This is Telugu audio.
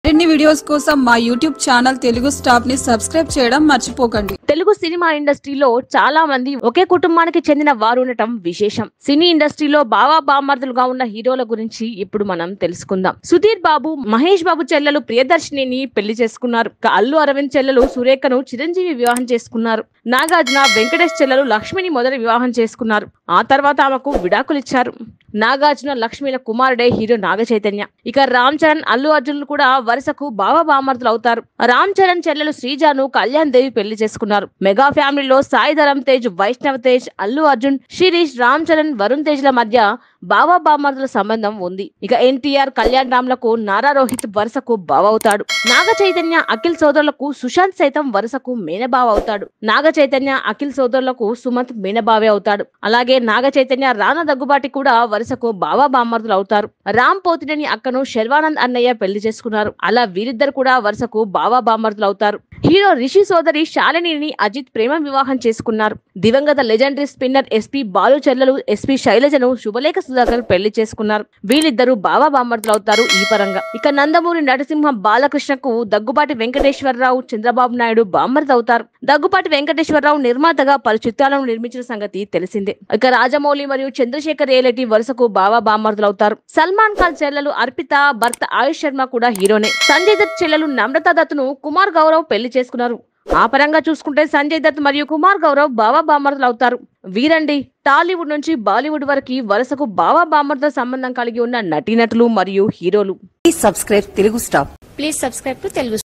మరిన్ని వీడియోస్ కోసం మా యూట్యూబ్ ఛానల్ తెలుగు స్టాప్ ని సబ్స్క్రైబ్ చేయడం మర్చిపోకండి తెలుగు సినిమా ఇండస్ట్రీలో చాలా మంది ఒకే కుటుంబానికి చెందిన వారు ఉండటం విశేషం సినీ ఇండస్ట్రీలో బావా బామర్దులుగా ఉన్న హీరోల గురించి ఇప్పుడు మనం తెలుసుకుందాం సుధీర్ బాబు మహేష్ బాబు చెల్లెలు ప్రియదర్శినిని పెళ్లి చేసుకున్నారు ఇక అల్లు అరవింద్ చెల్లెలు సురేఖను చిరంజీవి వివాహం చేసుకున్నారు నాగార్జున వెంకటేష్ చెల్లెలు లక్ష్మిని మొదటి వివాహం చేసుకున్నారు ఆ తర్వాత ఆమెకు విడాకులిచ్చారు నాగార్జున లక్ష్మిల కుమారుడే హీరో నాగ చైతన్య ఇక రామ్ చరణ్ అల్లు అర్జున్ కూడా వరుసకు బావ బామర్దులు అవుతారు రామ్ చరణ్ చెల్లెలు శ్రీజాను కళ్యాణ్ దేవి పెళ్లి చేసుకున్నారు మెగా ఫ్యామిలీలో సాయి ధరమ్ తేజ్ వైష్ణవ్ తేజ్ అల్లు అర్జున్ శిరీష్ రామ్ చరణ్ వరుణ్ తేజ్ ల మధ్య బావా బామర్దుల సంబంధం ఉంది ఇక ఎన్టీఆర్ కళ్యాణ్ రామ్లకు నారా రోహిత్ వరుసకు బావ అవుతాడు నాగ చైతన్య అఖిల్ సోదరులకు సుశాంత్ సైతం వరుసకు మేనబావ అవుతాడు నాగ చైతన్య అఖిల్ సోదరులకు సుమంత్ మేనబావే అవుతాడు అలాగే నాగ చైతన్య రానా దగ్గుబాటి కూడా వరుసకు బావా బామర్దులు అవుతారు రామ్ పోతినేని అక్కను శర్వానంద్ అన్నయ్య పెళ్లి చేసుకున్నారు అలా వీరిద్దరు కూడా వరుసకు బావా బామర్దులు అవుతారు హీరో రిషి సోదరి శాలినిని అజిత్ ప్రేమ వివాహం చేసుకున్నారు దివంగత లెజెండరీ స్పిన్నర్ ఎస్పీ బాలు చెల్లెలు ఎస్పీ శైలజను శుభలేఖ సుధాకర్ పెళ్లి చేసుకున్నారు వీళ్ళిద్దరూ బావా బామర్దులు అవుతారు ఈ పరంగా ఇక నందమూరి నరసింహ బాలకృష్ణకు దగ్గుబాటి వెంకటేశ్వరరావు చంద్రబాబు నాయుడు బామర్ది అవుతారు దగ్గుబాటి వెంకటేశ్వరరావు నిర్మాతగా పలు చిత్రాలను నిర్మించిన సంగతి తెలిసిందే ఇక రాజమౌళి మరియు చంద్రశేఖర్ ఏలటి వరుసకు బావా బామర్దులు అవుతారు సల్మాన్ ఖాన్ చెల్లెలు అర్పిత భర్త ఆయుష్ శర్మ కూడా హీరోనే సంజయ్ దత్ చెల్లెలు నమ్రతా దత్తును కుమార్ గౌరవ్ పెళ్లి చేసుకున్నారు ఆ పరంగా చూసుకుంటే సంజయ్ దత్ మరియు కుమార్ గౌరవ్ బావా బామర్దులు అవుతారు వీరండి టాలీవుడ్ నుంచి బాలీవుడ్ వరకు వరుసకు బావా బామర్దుల సంబంధం కలిగి ఉన్న నటీనటులు మరియు హీరోలు Please subscribe Telugu Star. Please subscribe to Telugu